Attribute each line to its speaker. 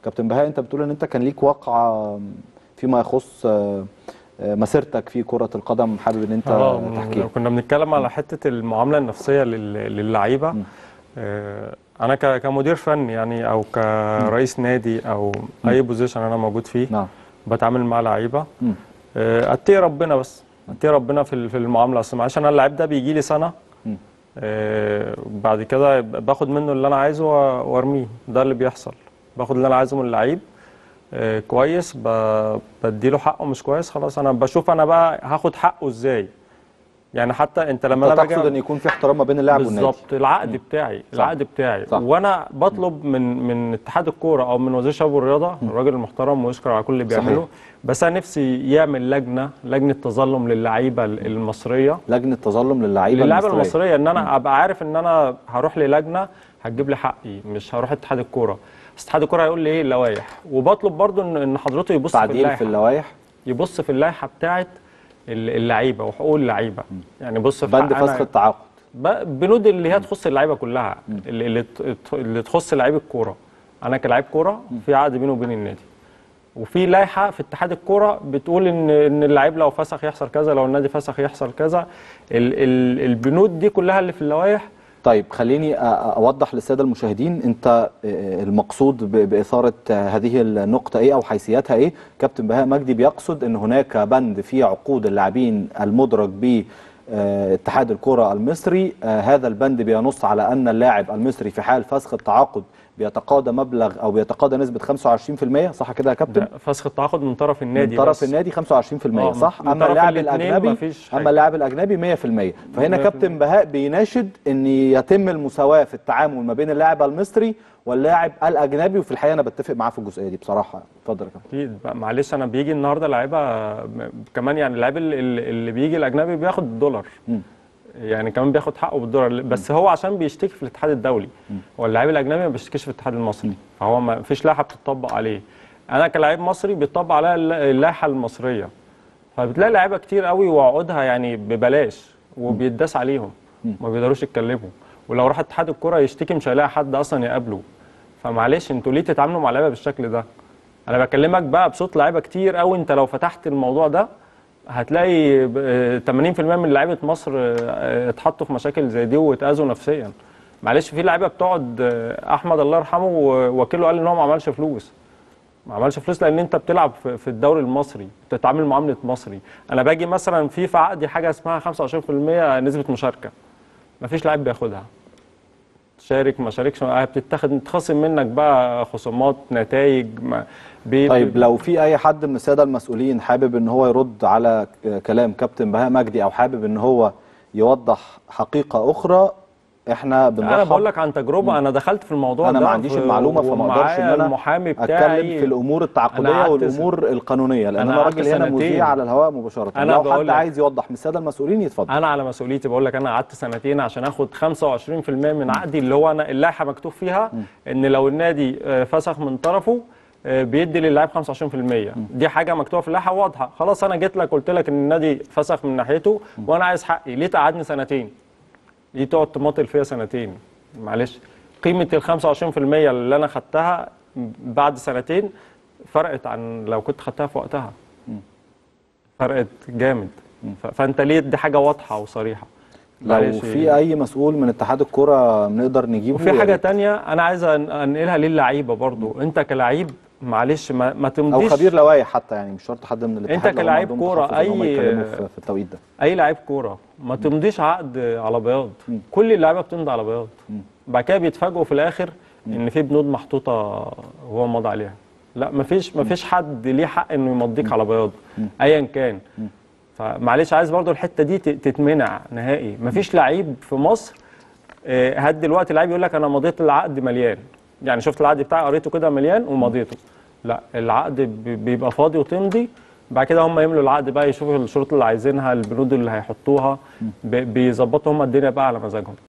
Speaker 1: كابتن بهاء انت بتقول ان انت كان ليك واقعه فيما يخص آه، آه، مسيرتك في كره القدم حابب ان انت
Speaker 2: اه
Speaker 1: تحكيها
Speaker 2: كنا بنتكلم على حته المعامله النفسيه لل- للعيبه آه، انا ك- كمدير فني يعني او كرئيس نادي او اي بوزيشن انا موجود فيه
Speaker 1: نعم
Speaker 2: بتعامل مع لعيبه
Speaker 1: مم.
Speaker 2: آه، اتقي ربنا بس اتقي ربنا في ال- في المعامله اصل معلش انا اللعيب ده بيجي لي سنه
Speaker 1: مم.
Speaker 2: آه، بعد كده باخد منه اللي انا عايزه و- وارميه ده اللي بيحصل باخد اللي انا عايزه من اللعيب آه، كويس ب- بديله حقه مش كويس خلاص انا بشوف انا بقى هاخد حقه ازاي يعني حتى انت لما
Speaker 1: انت
Speaker 2: انا باجي
Speaker 1: تقصد ان يكون في احترام ما بين اللاعب والنادي
Speaker 2: بالظبط العقد بتاعي العقد بتاعي
Speaker 1: صح.
Speaker 2: وانا بطلب من من اتحاد الكوره او من وزير الشباب والرياضه الراجل المحترم ويشكر على كل اللي
Speaker 1: صحيح.
Speaker 2: بيعمله بس انا نفسي يعمل لجنه لجنه تظلم للعيبه المصريه
Speaker 1: لجنه تظلم للعيبه
Speaker 2: للعيبه
Speaker 1: المصرية.
Speaker 2: المصريه ان انا ابقى عارف ان انا هروح للجنه هتجيب لي حقي مش هروح اتحاد الكوره بس اتحاد الكوره هيقول لي ايه اللوائح وبطلب برضو ان ان حضرته يبص في
Speaker 1: تعديل
Speaker 2: اللائحه
Speaker 1: في اللوائح
Speaker 2: يبص في اللائحه بتاعت اللعيبه وحقوق اللعيبه يعني بص في
Speaker 1: بند
Speaker 2: حق
Speaker 1: فسخ
Speaker 2: أنا-
Speaker 1: التعاقد
Speaker 2: ب- بنود اللي هي تخص اللعيبه كلها اللي, اللي ت- اللي تخص لعيب الكوره انا كلاعب كوره في عقد بيني وبين النادي وفي لائحه في اتحاد الكوره بتقول ان ان اللعيب لو فسخ يحصل كذا لو النادي فسخ يحصل كذا ال ال البنود دي كلها اللي في اللوائح
Speaker 1: طيب خليني أ- أ- اوضح للساده المشاهدين انت آه، المقصود ب- باثاره آه، هذه النقطه ايه او حيثياتها ايه كابتن بهاء مجدي بيقصد ان هناك بند في عقود اللاعبين المدرج ب آه، اتحاد الكرة المصري آه، هذا البند بينص على أن اللاعب المصري في حال فسخ التعاقد بيتقاضى مبلغ أو بيتقاضى نسبة 25% صح كده يا كابتن؟
Speaker 2: ده فسخ التعاقد من طرف النادي
Speaker 1: من طرف
Speaker 2: بس.
Speaker 1: النادي 25%
Speaker 2: آه،
Speaker 1: صح
Speaker 2: من
Speaker 1: اما
Speaker 2: طرف
Speaker 1: اللاعب
Speaker 2: الاتنين
Speaker 1: الاجنبي
Speaker 2: مفيش حاجة.
Speaker 1: اما اللاعب الاجنبي 100% فهنا
Speaker 2: 100%.
Speaker 1: كابتن بهاء بيناشد ان يتم المساواه في التعامل ما بين اللاعب المصري واللاعب الاجنبي وفي الحقيقه انا بتفق معاه في الجزئيه دي بصراحه اتفضل يا كابتن
Speaker 2: اكيد بقى معلش انا بيجي النهارده لعيبه م- كمان يعني اللعيب اللي, اللي بيجي الاجنبي بياخد الدولار
Speaker 1: مم.
Speaker 2: يعني كمان بياخد حقه بالدولار بس هو عشان بيشتكي في الاتحاد الدولي هو اللاعب الاجنبي ما بيشتكيش في الاتحاد المصري فهو ما فيش لائحه بتطبق عليه انا كلاعب مصري بيطبق عليا الل- اللائحه المصريه فبتلاقي لعيبه كتير قوي وعقودها يعني ببلاش وبيتداس عليهم ما بيقدروش يتكلموا ولو راح اتحاد الكره يشتكي مش هيلاقي حد اصلا يقابله فمعلش انتوا ليه تتعاملوا مع لعيبه بالشكل ده انا بكلمك بقى بصوت لعيبه كتير قوي انت لو فتحت الموضوع ده هتلاقي ب- آه، 80% من لعيبه مصر آه، اتحطوا في مشاكل زي دي واتاذوا نفسيا معلش في لعيبه بتقعد آه، احمد الله يرحمه ووكيله قال ان هو ما عملش فلوس ما عملش فلوس لان انت بتلعب في في الدوري المصري بتتعامل معامله مصري انا باجي مثلا في في عقدي حاجه اسمها 25% نسبه مشاركه ما فيش لاعب بياخدها شارك ما شاركش آه، بتتاخد بتخصم منك بقى خصومات نتائج ما بي
Speaker 1: طيب لو في اي حد من الساده المسؤولين حابب ان هو يرد على ك- كلام كابتن بهاء مجدي او حابب ان هو يوضح حقيقه اخرى احنا بنرحب
Speaker 2: انا بقول لك عن تجربه انا دخلت في الموضوع
Speaker 1: انا
Speaker 2: ده
Speaker 1: ما عنديش
Speaker 2: في-
Speaker 1: المعلومه فما اقدرش ان
Speaker 2: ومعايا
Speaker 1: انا
Speaker 2: المحامي بتاعي
Speaker 1: اتكلم في الامور
Speaker 2: أنا
Speaker 1: التعاقديه
Speaker 2: قعدت
Speaker 1: والامور القانونيه لان
Speaker 2: أنا
Speaker 1: انا
Speaker 2: قعدت
Speaker 1: راجل هنا
Speaker 2: سنتين.
Speaker 1: مذيع على الهواء مباشره
Speaker 2: أنا
Speaker 1: لو
Speaker 2: بقول
Speaker 1: حد
Speaker 2: لك.
Speaker 1: عايز يوضح من الساده المسؤولين يتفضل
Speaker 2: انا على مسؤوليتي بقول لك انا قعدت سنتين عشان اخد 25% من عقدي اللي هو انا اللائحه مكتوب فيها ان لو النادي آه، فسخ من طرفه آه، بيدي للاعب 25% دي حاجه مكتوبه في اللائحه واضحه خلاص انا جيت لك قلت لك ان النادي فسخ من ناحيته وانا عايز حقي ليه تقعدني سنتين ليه تقعد تماطل فيا سنتين معلش قيمه ال 25% اللي انا خدتها بعد سنتين فرقت عن لو كنت خدتها في وقتها فرقت جامد ف- فانت ليه دي حاجه واضحه وصريحه
Speaker 1: لو
Speaker 2: معلش.
Speaker 1: في اي مسؤول من اتحاد الكره نقدر نجيبه
Speaker 2: وفي حاجه تانية انا عايز أن- انقلها للعيبه برضو انت كلاعب معلش ما, ما
Speaker 1: او
Speaker 2: تمضيش
Speaker 1: خبير لوائح حتى يعني مش شرط حد من الاتحاد
Speaker 2: أنت
Speaker 1: لو هم
Speaker 2: كلاعب
Speaker 1: عندهم
Speaker 2: كورة
Speaker 1: تخصص إن هم
Speaker 2: أي-
Speaker 1: يتكلموا في في التوقيت ده
Speaker 2: اي لعيب كوره ما تمضيش عقد على بياض كل اللعيبه بتمضي على بياض بعد كده بيتفاجئوا في الاخر ان في بنود محطوطه وهو مضى عليها لا مفيش مفيش حد ليه حق انه يمضيك على بياض ايا كان فمعلش عايز برضو الحته دي ت- تتمنع نهائي مفيش لعيب في مصر آه، هات دلوقتي لعيب يقول لك انا مضيت العقد مليان يعني شفت العقد بتاعي قريته كده مليان ومضيته لا العقد بي- بيبقى فاضي وتمضي بعد كده هم يملوا العقد بقى يشوفوا الشروط اللي عايزينها البنود اللي هيحطوها ب- بيظبطوا هم الدنيا بقى على مزاجهم